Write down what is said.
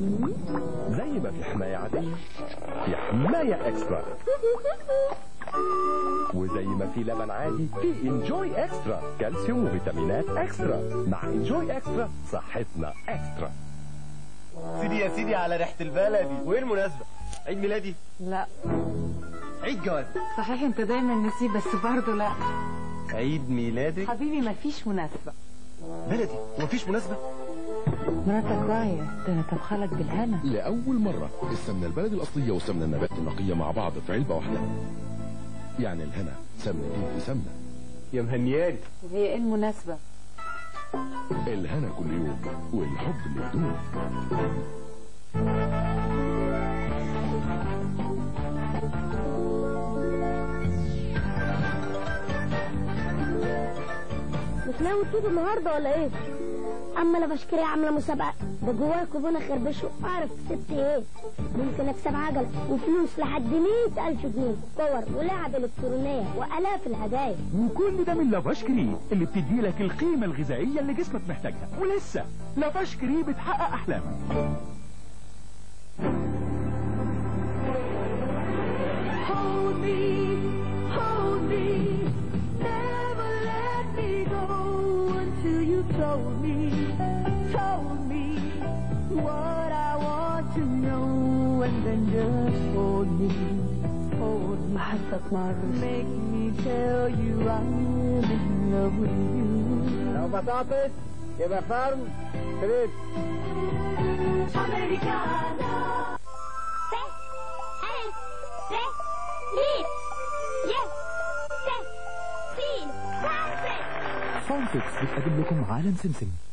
زي ما في حماية عادية في حماية اكسترا وزي ما في لبن عادي في انجوي اكسترا كالسيوم وفيتامينات اكسترا مع انجوي اكسترا صحتنا اكسترا سيدي يا سيدي على ريحة البلدي وايه المناسبة عيد ميلادي لا عيد جواز صحيح انت دايما نسيب بس برضه لا عيد ميلادك حبيبي مفيش مناسبة بلدي ومفيش مناسبة مراتك راية ده انا طبخلك بالهنا لأول مرة السمنة البلدي الأصلية والسمنة النباتي النقية مع بعض في علبة واحدة يعني الهنا سمنتين في سمنة يا مهنياني هي ايه المناسبة الهنا كل يوم والحب اللي بدون مش ناوي تيجي النهارده ولا ايه؟ اما انا بشكري عامله مسابقه ده جوايا كوبونه خربشه اعرف كسبت ايه ممكن اكسب عجله وفلوس لحد 100000 جنيه كور ولعب الكترونيه والاف الهدايا وكل ده من لافاشكري اللي بتدي لك القيمة الغذائية اللي جسمك محتاجها ولسه لافاشكري بتحقق أحلامك Hold me, hold me, never let me go until you told me, told me what I want to know, and then just hold me, hold me. بحسك مرة Make me tell you I'm in love with you. لو بطاطس يبقى فرن فريد Americana. ف ألف ر ميم ي س س فارس فانتكس بتقدم لكم عالم سمسم